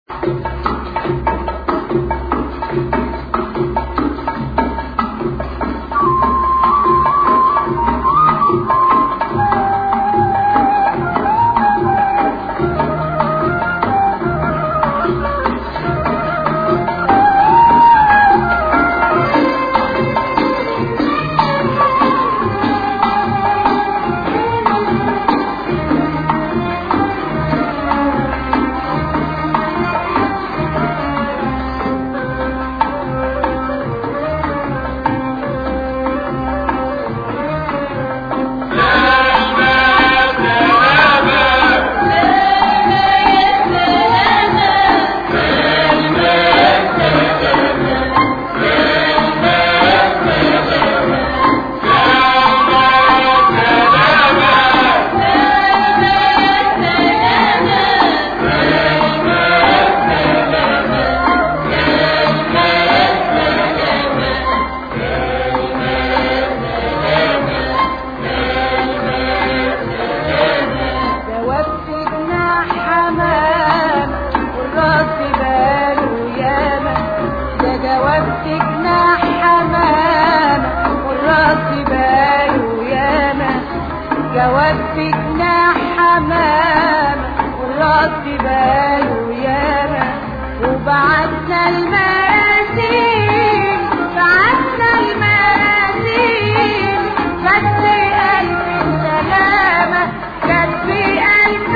جوابت جناح حمام والراس باله ياما ده جوابت جناح حمام والراس باله ياما جوابت جناح حمام والراس باله ياما وبعتنا المراسيل بعتنا المراسيل كانت ألف سلامة كانت ألف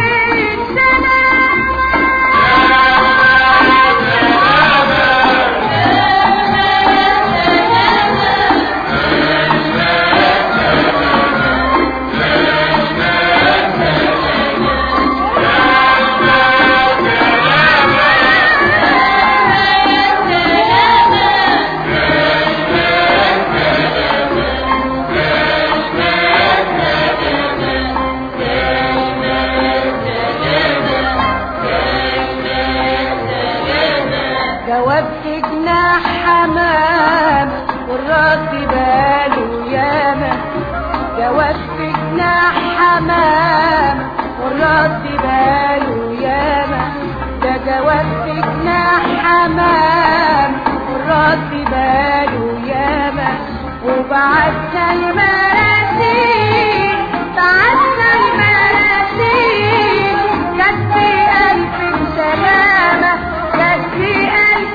جوابت جناح حمام والراس باله ياما جوابت جناح حمام والراس باله ياما ده جوابت جناح حمام والراس باله ياما وبعتنا المراسيل بعتنا المراسيل كانت ألف سلامة كانت ألف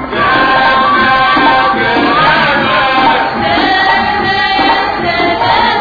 سلامة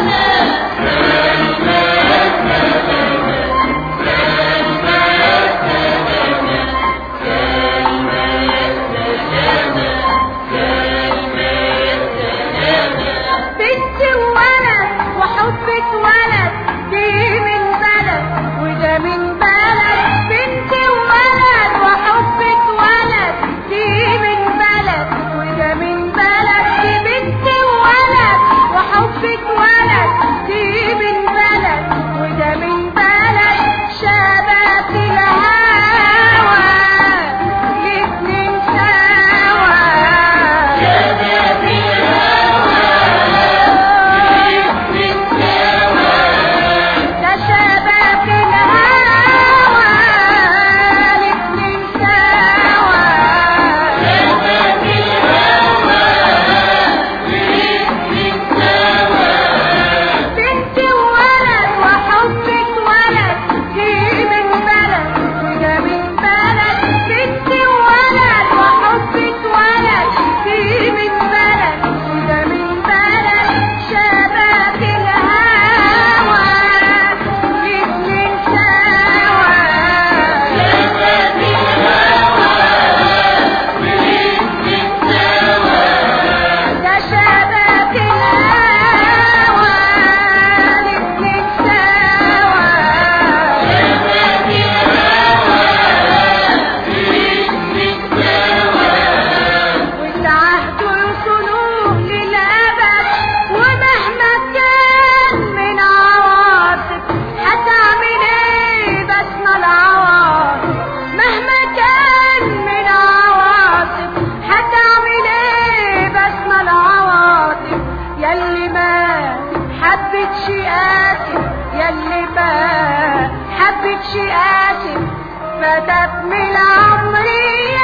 قالكش آسف فتت من عمري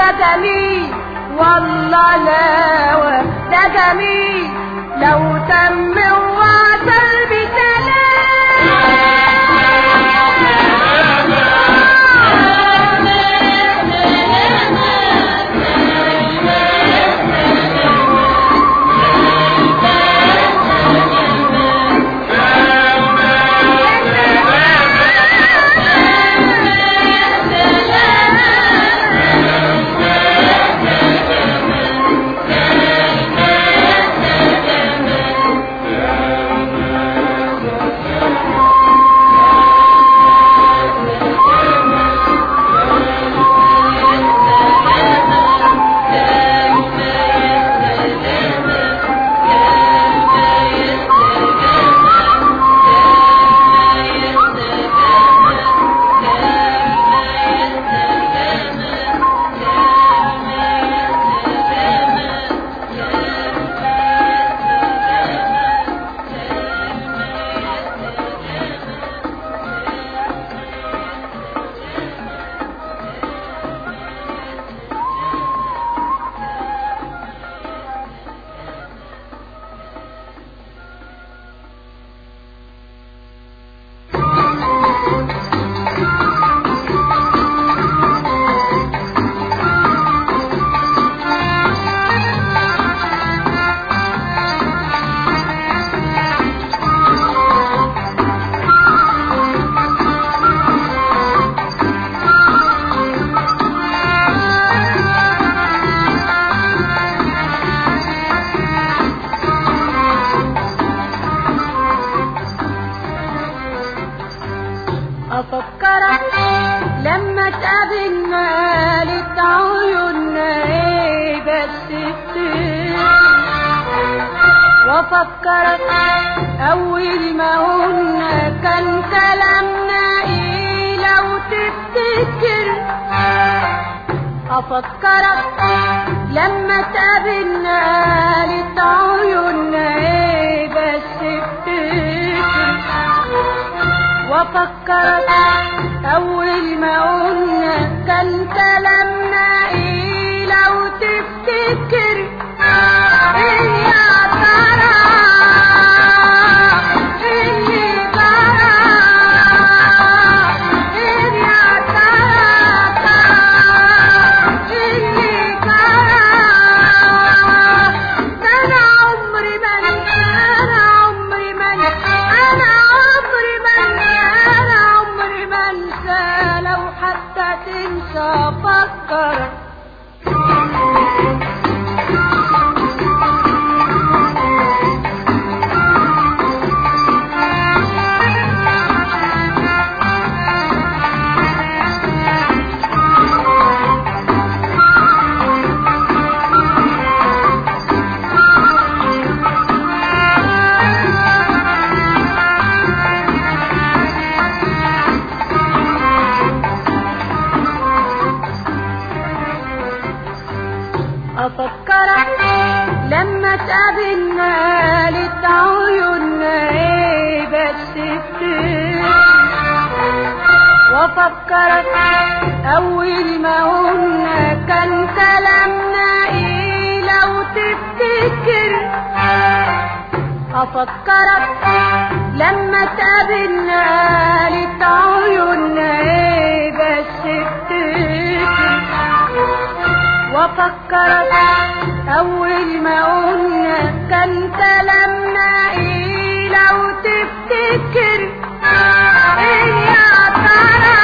ده جميل والله لا ده جميل لو تم وعسل افكرك لما تقابلنا قالت عيوننا ايه بس كتير وافكرك اول ما قلنا كان كلامنا ايه لو تفتكر افكرك لما تقابلنا قالت عيوننا ايه بس افتكر وافكرك اول ما قلنا كان كلامنا ايه لو تفتكر ايه يا ترى ايه ترى ايه يا ترى ايه ترى انا عمري ما انا عمري ما انا عمري ما انا عمري ما انسى لو حتى تنسى افكر افكرك لما تقابلنا قالت عيوننا ايه بس كتير وافكرك اول ما قلنا كان كلامنا ايه لو تفتكر افكرك لما تقابلنا قالت عيوننا ايه بس افتكر وافكرك اول ما قلنا كان كلامنا ايه لو تفتكر ايه يا ترى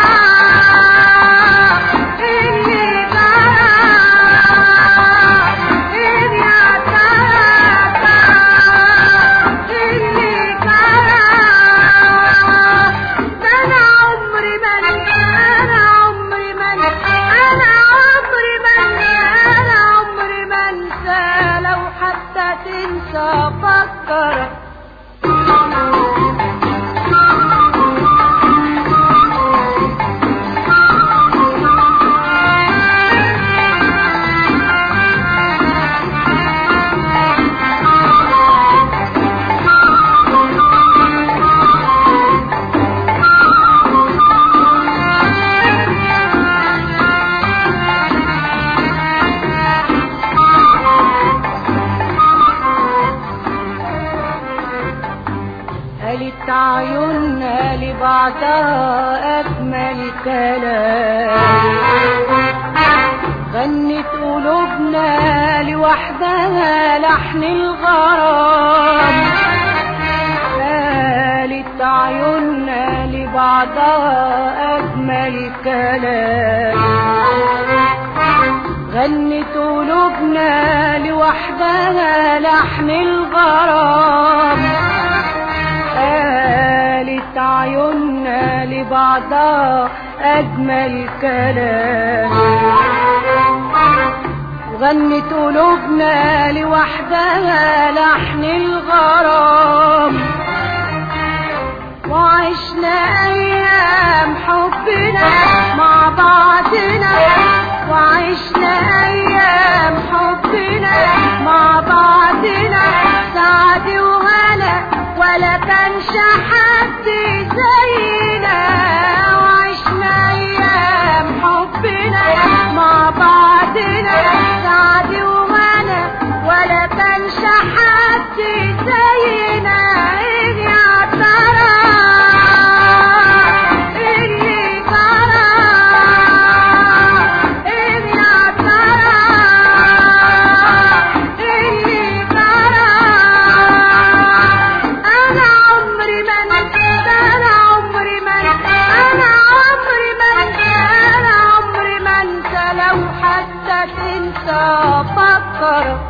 ايه ترى ايه يا ترى ايه ترى ده انا عمري ما انا عمري ما انا عمري ما انا عمري ما انسى لو حتى تنسى افكر قالت عيوننا لبعضها أجمل كلام غنت قلوبنا لوحدها لحن الغرام قالت عيوننا لبعضها أجمل كلام غنت قلوبنا لوحدها لحن الغرام قالت عيوننا لبعضها أجمل كلام وغنت قلوبنا لوحدها لحن الغرام وعشنا أيام حبنا مع بعضنا وعشنا أيام حبنا مع بعضنا سعد وهنا ولا كانش حد زينا وعشنا أيام حبنا مع بعضنا سعد وهنا ولا كانش حد زينا إيه يا ترى اللي جرى إيه يا ترى اللي جرى أنا عمري ما نسيت أنا عمري ما نسيت أنا عمري ما نسيت أنا عمري ما انسى لو حتى تنسى فكر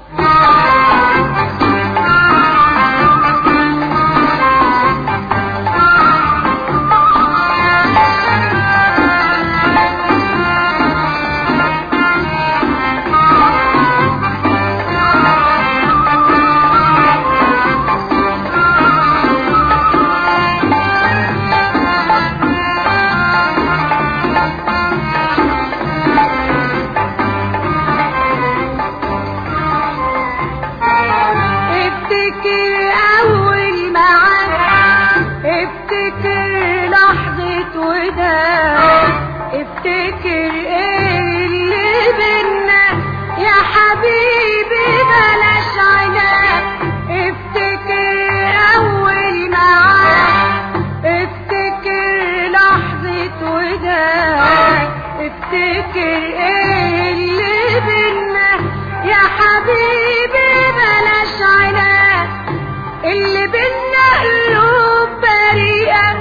افتكر اول معاك افتكر لحظة وداع افتكر ايه اللي بينا يا حبيبي بلاش عناك افتكر اول معاك افتكر لحظة وداع افتكر ايه اللي بينا يا حبيبي بلاش عناك اللي بينا قلوب بريئة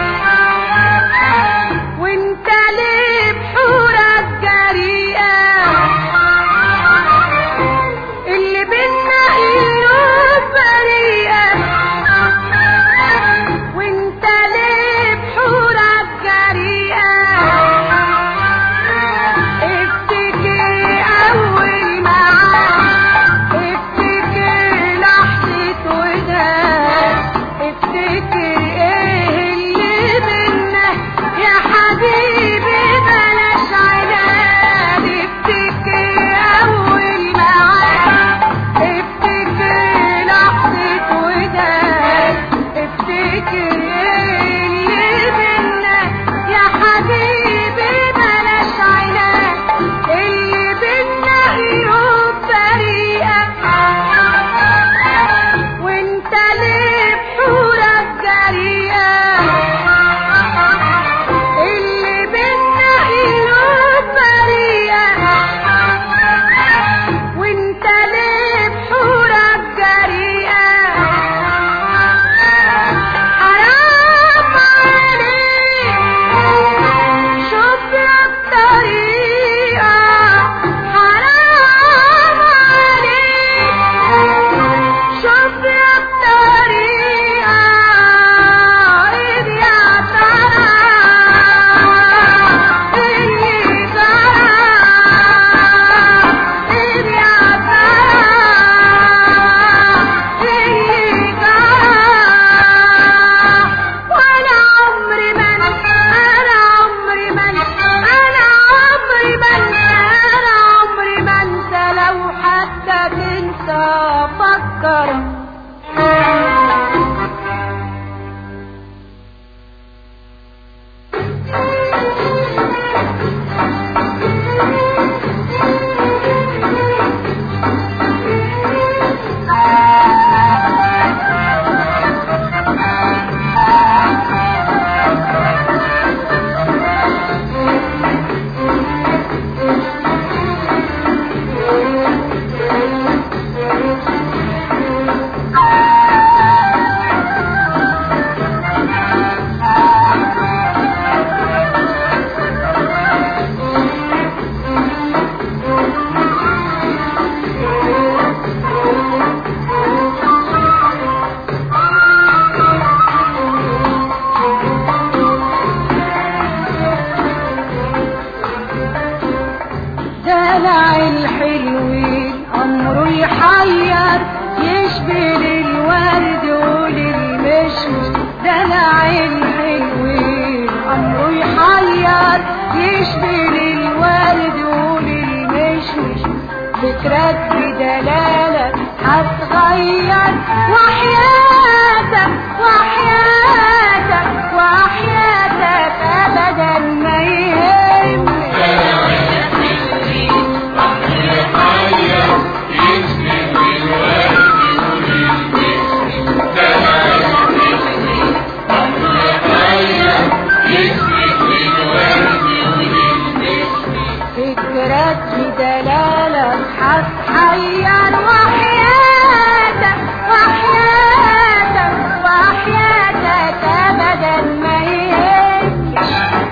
وانت ليه بحورك جريئة اللي بينا قلوب بريئة وانت ليه بحورك جريئة افتكر اول معاك افتكر لحظة وداع يشبه الورد وللمشمش فكرك بدلالك هتغير وحياتك وحياتك وحياتك ابدا ما يهمك فكرك بدلالك هتحير وحياتك وحياتك وحياتك ابدا ما يهمك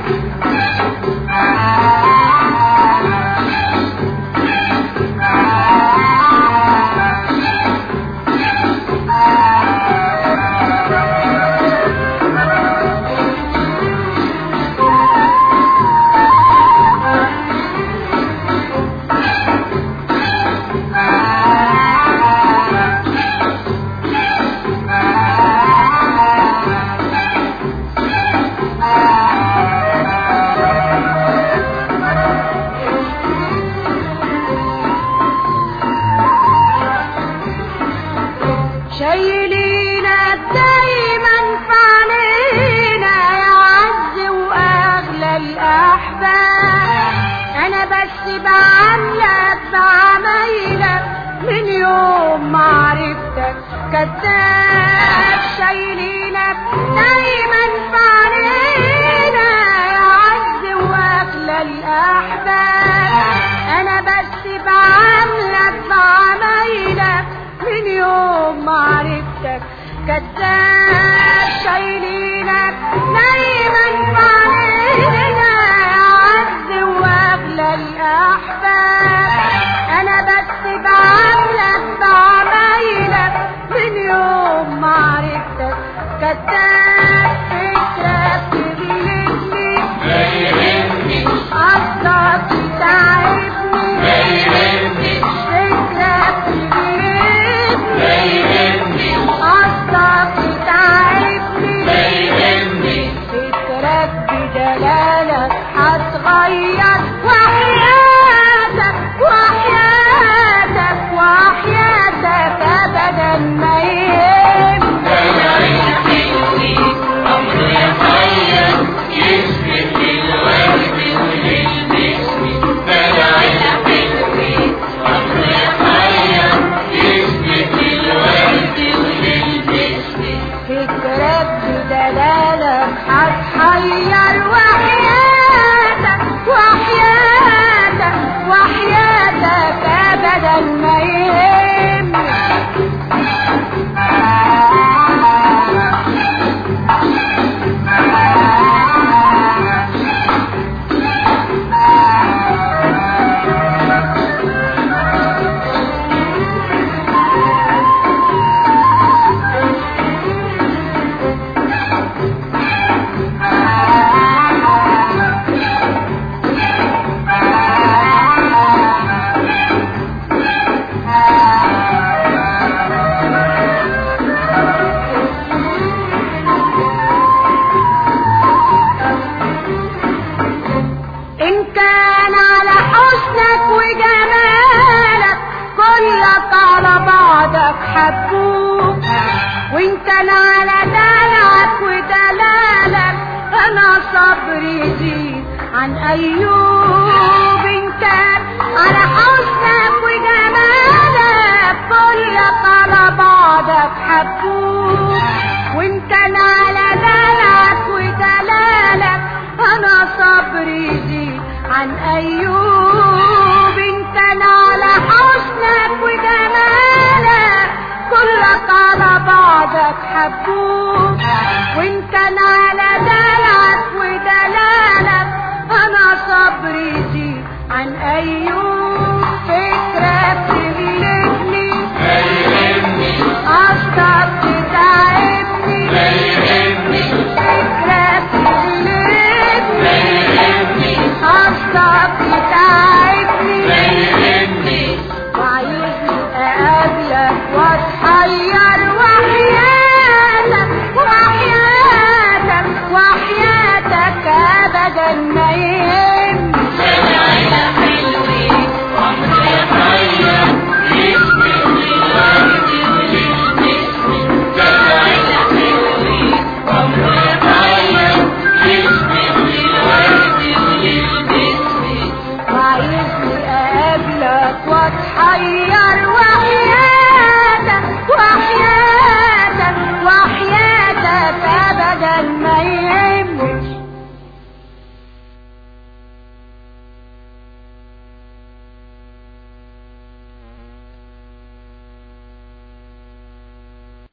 شايلينا دايما في علينا يا عز واغلى الاحباب انا بس بعاملك بعمايلك من يوم ما عرفتك كذاب شايلينا دايما في علينا يا عز واغلى الاحباب انا بس بعاملك بعمايلك من يوم ما عرفتك كذاب شايلينك دايما علينا عز واغلى الاحباب انا بس بعاملك بعمايلك من يوم ما عرفتك كذاب فكرك تغلبني قصدك تعبني فكرك تغلبني قصدك تعبني فكرك بدلالك هتغير وحياتك وحياتك وحياتك ابدا ما يهمك فكرك بدلالك هتحير وحياتك وحياتك وحياتك ابدا ما يهمك إن كان على حسنك وجمالك كلك على بعضك حبوك وإن كان على دلعك ودلالك أنا صبري يزيد عن أيوب إن كان على حسنك وجمالك كلك على بعضك حبوك وإن كان على دلعك ودلالك أنا صبري يزيد عن أيوب إن كان على حسنك وجمالك كلك على بعضك حبوك وإن كان على دلعك ودلالك أنا صبري يزيد عن أيوب